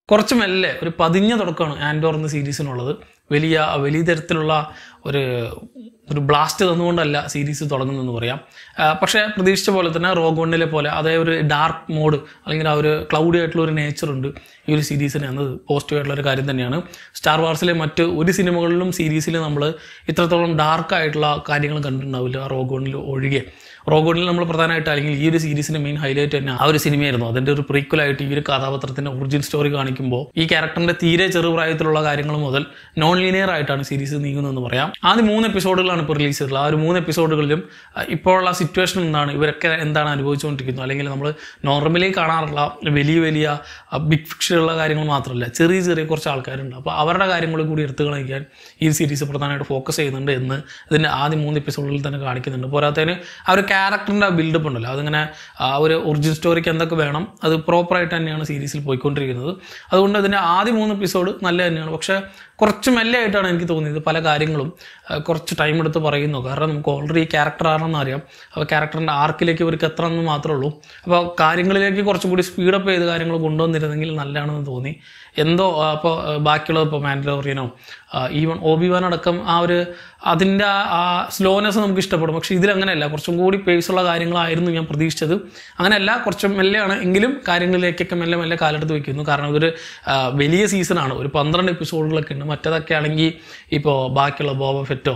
കുറച്ച് മെല്ലെ ഒരു പതിഞ്ഞ തുടക്കമാണ് ആൻഡോർ എന്ന സീരീസിനുള്ളത് വലിയ വലിയ തരത്തിലുള്ള ഒരു ഒരു ബ്ലാസ്റ്റ് തന്നുകൊണ്ടല്ല സീരീസ് തുടങ്ങുന്നതെന്ന് പറയാം ആ, പക്ഷേ പ്രതീക്ഷിച്ച പോലെ തന്നെ റോഗോണിലെ പോലെ അതേ ഒരു ഡാർക്ക് മോഡ് അല്ലെങ്കിൽ ആ ഒരു ക്ലൗഡി ആയിട്ടുള്ള ഒരു നേച്ചർ ഉണ്ട് ഈ ഒരു സീരീസിന് എന്നത് പോസിറ്റീവ് ആയിട്ടുള്ള ഒരു കാര്യം തന്നെയാണ് സ്റ്റാർ വാർസിലെ മറ്റ് ഒരു സിനിമകളിലും സീരീസിലും നമ്മൾ ഇത്രത്തോളം ഡാർക്ക് ആയിട്ടുള്ള കാര്യങ്ങൾ കണ്ടിട്ടുണ്ടാവില്ല റോഗോണിൽ ഒഴികെ റോഗോണിൽ നമ്മൾ പ്രധാനമായിട്ട് അല്ലെങ്കിൽ ഈ ഒരു സീരീസിന്റെ മെയിൻ ഹൈലൈറ്റ് തന്നെ ആ ഒരു സിനിമയായിരുന്നു അതിന്റെ ഒരു പ്രീക്വലായിട്ട് ഈ ഒരു കഥാപാത്രത്തിന്റെ ഒറിജിൻ സ്റ്റോറി കാണിക്കുമ്പോൾ ഈ ക്യാരക്ടറിന്റെ തീരെ ചെറുപ്രായത്തിലുള്ള കാര്യങ്ങൾ മുതൽ നോൺ ലീനിയർ ആയിട്ടാണ് സീരീസ് നീങ്ങുന്നതെന്ന് പറയാം ആദ്യം മൂന്ന് എപ്പിസോഡുകളാണ് ഇപ്പോൾ റിലീസ് ചെയ്തിട്ടുള്ളത് ആ ഒരു മൂന്ന് എപ്പിസോഡുകളിലും അഹ് ഇപ്പോഴുള്ള സിറ്റുവേഷൻ എന്താണ് ഇവരൊക്കെ എന്താണ് അനുഭവിച്ചുകൊണ്ടിരിക്കുന്നത് അല്ലെങ്കിൽ നമ്മൾ നോർമലി കാണാറുള്ള വലിയ വലിയ ബിഗ് ഫിക്ഷനുള്ള കാര്യങ്ങൾ മാത്രമല്ല ചെറിയ ചെറിയ കുറച്ച് ആൾക്കാരുണ്ട് അപ്പോൾ അവരുടെ കാര്യങ്ങൾ കൂടി എടുത്തു കാണിക്കാൻ ഈ സീരീസ് പ്രധാനമായിട്ട് ഫോക്കസ് ചെയ്യുന്നുണ്ട് എന്ന് ഇതിൻ്റെ ആദ്യം മൂന്ന് എപ്പിസോഡുകളിൽ തന്നെ കാണിക്കുന്നുണ്ട് പോരാത്തതിന് ആ ഒരു ക്യാരക്ടറിൻ്റെ ബിൽഡപ്പ് ഉണ്ടല്ലോ അതിങ്ങനെ ആ ഒരു ഒറിജിൻ സ്റ്റോറിക്ക് എന്തൊക്കെ വേണം അത് പ്രോപ്പറായിട്ട് തന്നെയാണ് സീരീസിൽ പോയിക്കൊണ്ടിരിക്കുന്നത് അതുകൊണ്ട് അതിൻ്റെ ആദ്യ മൂന്ന് എപ്പിസോഡ് നല്ല തന്നെയാണ് പക്ഷേ കുറച്ച് മെല്ലെ ആയിട്ടാണ് എനിക്ക് തോന്നിയത് പല കാര്യങ്ങളും ആ, കുറച്ച് ടൈം എടുത്ത് പറയുന്നു കാരണം നമുക്ക് ഓൾറെഡി ക്യാരക്ടർ ആണെന്ന് അറിയാം അപ്പോൾ ക്യാരക്ടറിൻ്റെ ആർക്കിലേക്ക് ഇവർക്ക് എത്ര എന്ന് മാത്രമേ ഉള്ളൂ അപ്പോൾ കാര്യങ്ങളിലേക്ക് കുറച്ചും കൂടി സ്പീഡപ്പ് ചെയ്ത് കാര്യങ്ങൾ കൊണ്ടുവന്നിരുന്നെങ്കിൽ നല്ലതാണെന്ന് തോന്നി എന്തോ അപ്പോൾ ബാക്കിയുള്ളത് ഇപ്പോൾ മാൻഡലോറിയനോ ഈവൻ ഓബിവാൻ അടക്കം ആ ഒരു അതിൻ്റെ ആ സ്ലോനെസ് നമുക്ക് ഇഷ്ടപ്പെടും പക്ഷേ ഇതിലങ്ങനെയല്ല കുറച്ചും കൂടി പേസുള്ള കാര്യങ്ങളായിരുന്നു ഞാൻ പ്രതീക്ഷിച്ചത് അങ്ങനെയല്ല കുറച്ച് മെല്ലെയാണ് എങ്കിലും കാര്യങ്ങളിലേക്കൊക്കെ മെല്ലെ മെല്ലെ കാലെടുത്ത് വെക്കുന്നു കാരണം ഇതൊരു ആ, വലിയ സീസണാണ് ഒരു പന്ത്രണ്ട് എപ്പിസോഡുകളൊക്കെ ഉണ്ട് മറ്റേതൊക്കെ ആണെങ്കിൽ ഇപ്പോൾ ബാക്കിയുള്ള ബോബ ഫെറ്റോ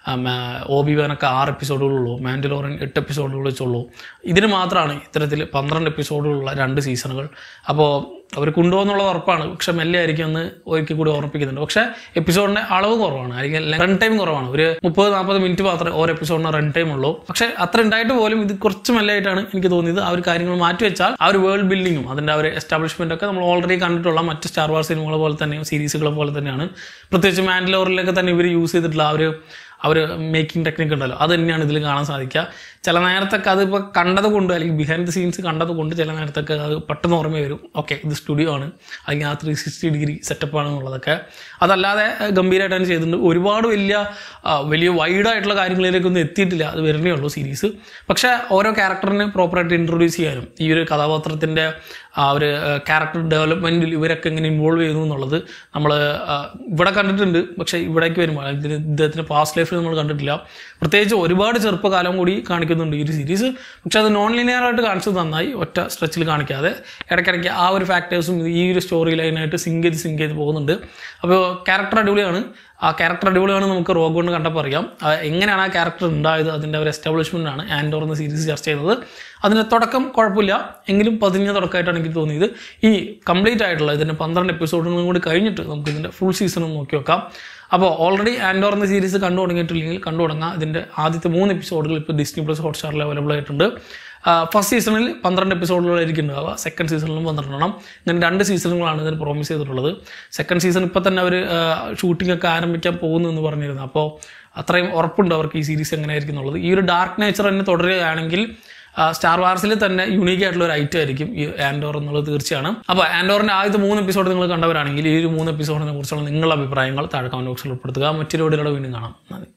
ഓബിവാനൊക്കെ ആറ് എപ്പിസോഡുകളുള്ളൂ മാൻഡലോറിയൻ എട്ട് എപ്പിസോഡുകൾ വെച്ചുള്ളൂ ഇതിന് മാത്രമാണ് ഇത്തരത്തിൽ പന്ത്രണ്ട് എപ്പിസോഡുകളുള്ള രണ്ട് സീസണുകൾ അപ്പോൾ അവർ കൊണ്ടുപോകുന്നുള്ളത് ഉറപ്പാണ് പക്ഷെ മെല്ലെ ആയിരിക്കും എന്ന് ഒരിക്കൽ കൂടി ഓർമ്മിപ്പിക്കുന്നുണ്ട് പക്ഷേ എപ്പിസോഡിന്റെ അളവ് കുറവാണ് അല്ലെങ്കിൽ റൺ ടൈം കുറവാണ് ഒരു മുപ്പത് നാൽപ്പത് മിനിറ്റ് മാത്രമേ ഓരോ എപ്പിസോഡിന് റൺ ടൈം ഉള്ളൂ പക്ഷേ അത്ര ഉണ്ടായിട്ട് പോലും ഇത് കുറച്ച് മെല്ലെയായിട്ടാണ് എനിക്ക് തോന്നിയത് ആ ഒരു കാര്യങ്ങൾ മാറ്റിവെച്ചാൽ ആ ഒരു വേൾഡ് ബിൽഡിങ്ങും അതിന്റെ ആ ഒരു എസ്റ്റാബ്ലിഷ്മെന്റ് ഒക്കെ നമ്മൾ ഓൾറെഡി കണ്ടിട്ടുള്ള മറ്റ് സ്റ്റാർ വാർ സിനിമകൾ പോലെ തന്നെയും സീരീസുകളെ പോലെ തന്നെയാണ് പ്രത്യേകിച്ച് മാൻഡലോറിലൊക്കെ തന്നെ ഇവർ യൂസ് ചെയ്തിട്ടുള്ള ആ ഒരു ആ ഒരു മേക്കിംഗ് ടെക്നിക്ക് ഉണ്ടല്ലോ അത് തന്നെയാണ് ഇതിൽ കാണാൻ സാധിക്കുക ചില നേരത്തൊക്കെ അതിപ്പോൾ കണ്ടത് കൊണ്ട് അല്ലെങ്കിൽ ബിഹൈൻഡ് ദ സീൻസ് കണ്ടത് കൊണ്ട് ചില നേരത്തൊക്കെ അത് പെട്ടെന്ന് ഓർമ്മ വരും ഓക്കെ ഇത് സ്റ്റുഡിയോ ആണ് അല്ലെങ്കിൽ ആ ത്രീ സിക്സ്റ്റി ഡിഗ്രി സെറ്റപ്പ് ആണെന്നുള്ളതൊക്കെ അതല്ലാതെ അഹ് ഗംഭീരമായിട്ടാണ് ചെയ്തിട്ടുണ്ട് ഒരുപാട് വലിയ ആ, വലിയ വൈഡ് ആയിട്ടുള്ള കാര്യങ്ങളിലേക്കൊന്നും എത്തിയിട്ടില്ല അത് വരുന്നേ ഉള്ളൂ സീരീസ് പക്ഷേ ഓരോ ക്യാരക്ടറിനെ പ്രോപ്പറായിട്ട് ഇൻട്രൊഡ്യൂസ് ചെയ്യാനും ഈ ഒരു കഥാപാത്രത്തിൻ്റെ ആ ഒരു ക്യാരക്ടർ ഡെവലപ്മെൻറ്റിൽ ഇവരൊക്കെ എങ്ങനെ ഇൻവോൾവ് ചെയ്യുന്നു എന്നുള്ളത് നമ്മൾ ഇവിടെ കണ്ടിട്ടുണ്ട് പക്ഷേ ഇവിടേക്ക് വരുമ്പോൾ ഇതിന് ഇദ്ദേഹത്തിൻ്റെ പാസ്റ്റ് ലൈഫിൽ നമ്മൾ കണ്ടിട്ടില്ല പ്രത്യേകിച്ച് ഒരുപാട് ചെറുപ്പകാലം കൂടി കാണിക്കുന്നുണ്ട് ഈ ഒരു സീരീസ് പക്ഷെ അത് നോൺ ലിനിയർ ആയിട്ട് കാണിച്ചത് നന്നായി ഒറ്റ സ്ട്രെച്ചിൽ കാണിക്കാതെ ഇടയ്ക്കിടയ്ക്ക് ആ ഒരു ഫാക്ടേഴ്സും ഈ ഒരു സ്റ്റോറി ലൈനായിട്ട് സിങ്ക് ചെയ്ത് സിങ്ക് ചെയ്ത് പോകുന്നുണ്ട് അപ്പോൾ ക്യാരക്ടർ അടിപൊളിയാണ് ആ ക്യാരക്ടർ അടിപൊളിയാണ് നമുക്ക് റോഗ് കൊണ്ട് കണ്ടപ്പോൾ അറിയാം ആ എങ്ങനെയാണ് ആ ക്യാരക്ടർ ഉണ്ടായത് അതിൻ്റെ ഒരു എസ്റ്റാബ്ലിഷ്മെൻ്റ് ആണ് ആൻഡോർ എന്ന സീരീസ് ചർച്ച ചെയ്യുന്നത് അതിൻ്റെ തുടക്കം കുഴപ്പമില്ല എങ്കിലും പതിഞ്ഞ തുടക്കമായിട്ടാണ് എനിക്ക് തോന്നിയത് ഈ കംപ്ലീറ്റ് ആയിട്ടുള്ള ഇതിൻ്റെ പന്ത്രണ്ട് എപ്പിസോഡുകളും കൂടി കഴിഞ്ഞിട്ട് നമുക്ക് ഇതിൻ്റെ ഫുൾ സീസണും നോക്കി വെക്കാം അപ്പോൾ ഓൾറെഡി ആൻഡോർ എന്ന സീരീസ് കണ്ടു തുടങ്ങിയിട്ടില്ലെങ്കിൽ കണ്ടു തുടങ്ങാം ഇതിൻ്റെ ആദ്യത്തെ മൂന്ന് എപ്പിസോഡുകൾ ഇപ്പോൾ ഡിസ്നി പ്ലസ് ഹോട്ട്സ്റ്റാറിൽ അവൈലബിൾ ആയിട്ടുണ്ട് ഫസ്റ്റ് സീസണിൽ പന്ത്രണ്ട് എപ്പിസോഡുകളായിരിക്കും ഉണ്ടാവുക സെക്കൻഡ് സീസണിലും പന്ത്രണ്ടെണ്ണം ഇങ്ങനെ രണ്ട് സീസണുകളാണ് ഇതിന് പ്രോമിസ് ചെയ്തിട്ടുള്ളത് സെക്കൻഡ് സീസൺ ഇപ്പോൾ തന്നെ അവർ ഷൂട്ടിംഗ് ഒക്കെ ആരംഭിക്കാൻ പോകുന്നു എന്ന് പറഞ്ഞിരുന്നു അപ്പോൾ അത്രയും ഉറപ്പുണ്ട് അവർക്ക് ഈ സീരീസ് എങ്ങനെയായിരിക്കും എന്നുള്ളത് ഈ ഒരു ഡാർക്ക് നേച്ചർ തന്നെ തുടരുകയാണെങ്കിൽ സ്റ്റാർ വാർസിൽ തന്നെ യുണീക്ക് ആയിട്ടുള്ള ഒരു ഐറ്റം ആയിരിക്കും ഈ ആൻഡോർ എന്നുള്ളത് തീർച്ചയാണ് അപ്പോൾ ആൻഡോറിന്റെ ആദ്യത്തെ മൂന്ന് എപ്പിസോഡ് നിങ്ങൾ കണ്ടവരാണെങ്കിൽ ഈ ഒരു മൂന്ന് എപ്പിസോഡിനെ കുറിച്ചുള്ള നിങ്ങളുടെ അഭിപ്രായങ്ങൾ താഴെ കമന്റ് ബോക്സിൽ ഉൾപ്പെടുത്തുക മറ്റൊരു വീഡിയോയുടെ വീണ്ടും കാണാം നന്ദി